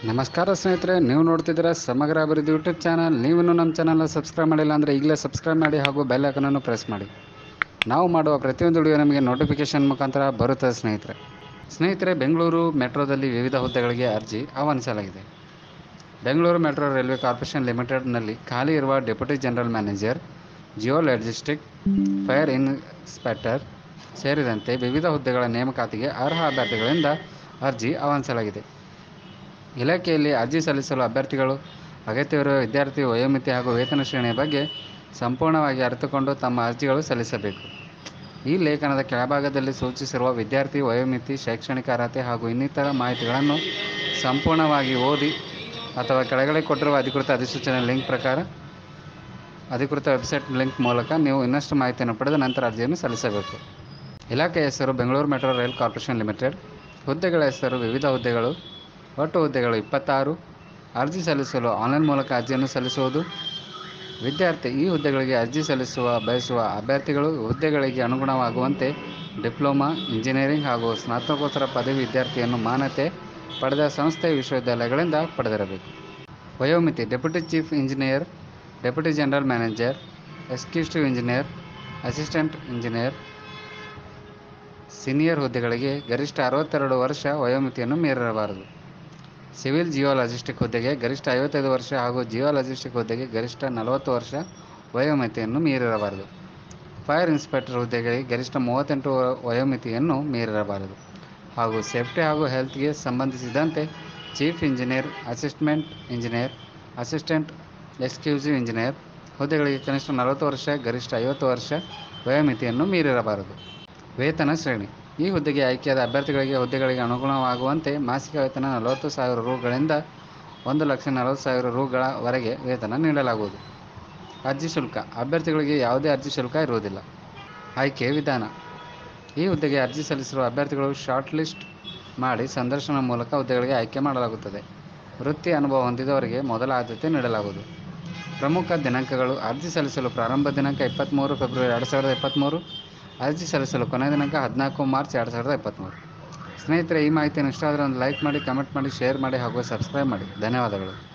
ನಮಸ್ಕಾರ ಸ್ನೇಹಿತರೆ ನೀವು ನೋಡ್ತಿದ್ದೀರಾ ಸಮಗ್ರ ಅಭಿವೃದ್ಧಿ ಯೂಟ್ಯೂಬ್ ಚಾನಲ್ ನೀವಿನ್ನೂ ನಮ್ಮ ಚಾನಲ್ನ ಸಬ್ಸ್ಕ್ರೈಬ್ ಮಾಡಿಲ್ಲ ಅಂದರೆ ಈಗಲೇ ಸಬ್ಸ್ಕ್ರೈಬ್ ಮಾಡಿ ಹಾಗೂ ಬೆಲ್ ಐಕನನ್ನು ಪ್ರೆಸ್ ಮಾಡಿ ನಾವು ಮಾಡುವ ಪ್ರತಿಯೊಂದು ವಿಡಿಯೋ ನಿಮಗೆ ನೋಟಿಫಿಕೇಷನ್ ಮುಖಾಂತರ ಬರುತ್ತದೆ ಸ್ನೇಹಿತರೆ ಸ್ನೇಹಿತರೆ ಬೆಂಗಳೂರು ಮೆಟ್ರೋದಲ್ಲಿ ವಿವಿಧ ಹುದ್ದೆಗಳಿಗೆ ಅರ್ಜಿ ಆಹ್ವಾನಿಸಲಾಗಿದೆ ಬೆಂಗಳೂರು ಮೆಟ್ರೋ ರೈಲ್ವೆ ಕಾರ್ಪೊರೇಷನ್ ಲಿಮಿಟೆಡ್ನಲ್ಲಿ ಖಾಲಿ ಇರುವ deputy general manager geo logistic fire inspector ಸೇರಿದಂತೆ ವಿವಿಧ ಹುದ್ದೆಗಳ ನೇಮಕಾತಿಗೆ ಅರ್ಹ ಅಭ್ಯರ್ಥಿಗಳಿಂದ ಅರ್ಜಿ ಆಹ್ವಾನಿಸಲಾಗಿದೆ ಇಲಾಖೆಯಲ್ಲಿ ಅರ್ಜಿ ಸಲ್ಲಿಸಲು ಅಭ್ಯರ್ಥಿಗಳು ಅಗತ್ಯವಿರುವ ವಿದ್ಯಾರ್ಥಿ ವಯೋಮಿತಿ ಹಾಗೂ ವೇತನ ಶ್ರೇಣಿಯ ಬಗ್ಗೆ ಸಂಪೂರ್ಣವಾಗಿ ಅರಿತುಕೊಂಡು ತಮ್ಮ ಅರ್ಜಿಗಳು ಸಲ್ಲಿಸಬೇಕು ಈ ಲೇಖನದ ಕೆಳಭಾಗದಲ್ಲಿ ಸೂಚಿಸಿರುವ ವಿದ್ಯಾರ್ಥಿ ವಯೋಮಿತಿ ಶೈಕ್ಷಣಿಕ ಅರ್ಹತೆ ಹಾಗೂ ಇನ್ನಿತರ ಮಾಹಿತಿಗಳನ್ನು ಸಂಪೂರ್ಣವಾಗಿ ಓದಿ ಅಥವಾ ಕೆಳಗಡೆ ಕೊಟ್ಟಿರುವ ಅಧಿಕೃತ ಅಧಿಸೂಚನೆ ಲಿಂಕ್ ಪ್ರಕಾರ ಅಧಿಕೃತ ವೆಬ್ಸೈಟ್ ಲಿಂಕ್ ಮೂಲಕ ನೀವು ಇನ್ನಷ್ಟು ಮಾಹಿತಿಯನ್ನು ಪಡೆದ ನಂತರ ಅರ್ಜಿಯನ್ನು ಸಲ್ಲಿಸಬೇಕು ಇಲಾಖೆಯ ಹೆಸರು Bengaluru metro rail corporation limited ಹುದ್ದೆಗಳ ಹೆಸರು ವಿವಿಧ ಹುದ್ದೆಗಳು ಒಟ್ಟು ಹುದ್ದೆಗಳು ಇಪ್ಪತ್ತಾರು ಅರ್ಜಿ ಸಲ್ಲಿಸಲು ಆನ್ಲೈನ್ ಮೂಲಕ ಅರ್ಜಿಯನ್ನು ಸಲ್ಲಿಸುವುದು ವಿದ್ಯಾರ್ಥಿ ಈ ಹುದ್ದೆಗಳಿಗೆ ಅರ್ಜಿ ಸಲ್ಲಿಸುವ ಬಯಸುವ ಅಭ್ಯರ್ಥಿಗಳು ಹುದ್ದೆಗಳಿಗೆ ಅನುಗುಣವಾಗುವಂತೆ ಡಿಪ್ಲೊಮಾ ಇಂಜಿನಿಯರಿಂಗ್ ಹಾಗೂ ಸ್ನಾತಕೋತ್ತರ ಪದವಿ ವಿದ್ಯಾರ್ಥಿಯನ್ನು ಮಾನ್ಯತೆ ಪಡೆದ ಸಂಸ್ಥೆ ವಿಶ್ವವಿದ್ಯಾಲಯಗಳಿಂದ ಪಡೆದಿರಬೇಕು ವಯೋಮಿತಿ deputy chief engineer deputy general manager executive engineer assistant engineer senior ಹುದ್ದೆಗಳಿಗೆ ಗರಿಷ್ಠ ಅರವತ್ತೆರಡು ವರ್ಷ ವಯೋಮಿತಿಯನ್ನು ಮೀರಿರಬಾರದು ಸಿವಿಲ್ ಜಿಯೋಲಾಜಿಸ್ಟಿಕ್ ಹುದ್ದೆಗೆ ಗರಿಷ್ಠ ಐವತ್ತೈದು ವರ್ಷ ಹಾಗೂ ಜಿಯೋಲಾಜಿಸ್ಟಿಕ್ ಹುದ್ದೆಗೆ ಗರಿಷ್ಠ ನಲವತ್ತು ವರ್ಷ ವಯೋಮಿತಿಯನ್ನು ಮೀರಿರಬಾರದು ಫೈರ್ ಇನ್ಸ್ಪೆಕ್ಟರ್ ಹುದ್ದೆಗೆ ಗರಿಷ್ಠ ಮೂವತ್ತೆಂಟು ವ- ವಯೋಮಿತಿಯನ್ನು ಮೀರಿರಬಾರದು ಹಾಗೂ ಸೇಫ್ಟಿ ಹಾಗೂ ಹೆಲ್ತ್ಗೆ ಸಂಬಂಧಿಸಿದಂತೆ chief engineer assistant engineer assistant executive engineer ಹುದ್ದೆಗಳಿಗೆ ಕನಿಷ್ಠ ನಲವತ್ತು ವರ್ಷ ಗರಿಷ್ಠ ಐವತ್ತು ವರ್ಷ ವಯೋಮಿತಿಯನ್ನು ಮೀರಿರಬಾರದು ವೇತನ ಶ್ರೇಣಿ ಈ ಹುದ್ದೆಗೆ ಆಯ್ಕೆಯಾದ ಅಭ್ಯರ್ಥಿಗಳಿಗೆ ಹುದ್ದೆಗಳಿಗೆ ಅನುಗುಣವಾಗುವಂತೆ ಮಾಸಿಕ ವೇತನ ನಲವತ್ತು ಸಾವಿರ ರುಗಳಿಂದ ಒಂದು ಲಕ್ಷ ನಲವತ್ತು ಸಾವಿರ ರುಗಳವರೆಗೆ ವೇತನ ನೀಡಲಾಗುವುದು ಅರ್ಜಿ ಶುಲ್ಕ ಅಭ್ಯರ್ಥಿಗಳಿಗೆ ಯಾವುದೇ ಅರ್ಜಿ ಶುಲ್ಕ ಇರುವುದಿಲ್ಲ ಆಯ್ಕೆ ವಿಧಾನ ಈ ಹುದ್ದೆಗೆ ಅರ್ಜಿ ಸಲ್ಲಿಸಿರುವ ಅಭ್ಯರ್ಥಿಗಳು ಶಾರ್ಟ್ ಲಿಸ್ಟ್ ಮಾಡಿ ಸಂದರ್ಶನ ಮೂಲಕ ಹುದ್ದೆಗಳಿಗೆ ಆಯ್ಕೆ ಮಾಡಲಾಗುತ್ತದೆ ವೃತ್ತಿ ಅನುಭವ ಹೊಂದಿದವರಿಗೆ ಮೊದಲ ಆದ್ಯತೆ ನೀಡಲಾಗುವುದು ಪ್ರಮುಖ ದಿನಾಂಕಗಳು ಅರ್ಜಿ ಸಲ್ಲಿಸಲು ಪ್ರಾರಂಭ ದಿನಾಂಕ ಇಪ್ಪತ್ತ್ಮೂರು ಫೆಬ್ರವರಿ ಎರಡು ಸಾವಿರದ ಇಪ್ಪತ್ತ್ಮೂರು ಅರ್ಜಿ ಸಲ್ಲಿಸಲು ಕೊನೆಯ ದಿನಾಂಕ ಹದಿನಾಲ್ಕು ಮಾರ್ಚ್ ಎರಡು ಸಾವಿರದ ಇಪ್ಪತ್ತ್ಮೂರು ಸ್ನೇಹಿತರೆ ಈ ಮಾಹಿತಿಯನ್ನು ಇಷ್ಟ ಆದರೆ ಒಂದು ಲೈಕ್ ಮಾಡಿ ಕಮೆಂಟ್ ಮಾಡಿ ಶೇರ್ ಮಾಡಿ ಹಾಗೂ ಸಬ್ಸ್ಕ್ರೈಬ್ ಮಾಡಿ ಧನ್ಯವಾದಗಳು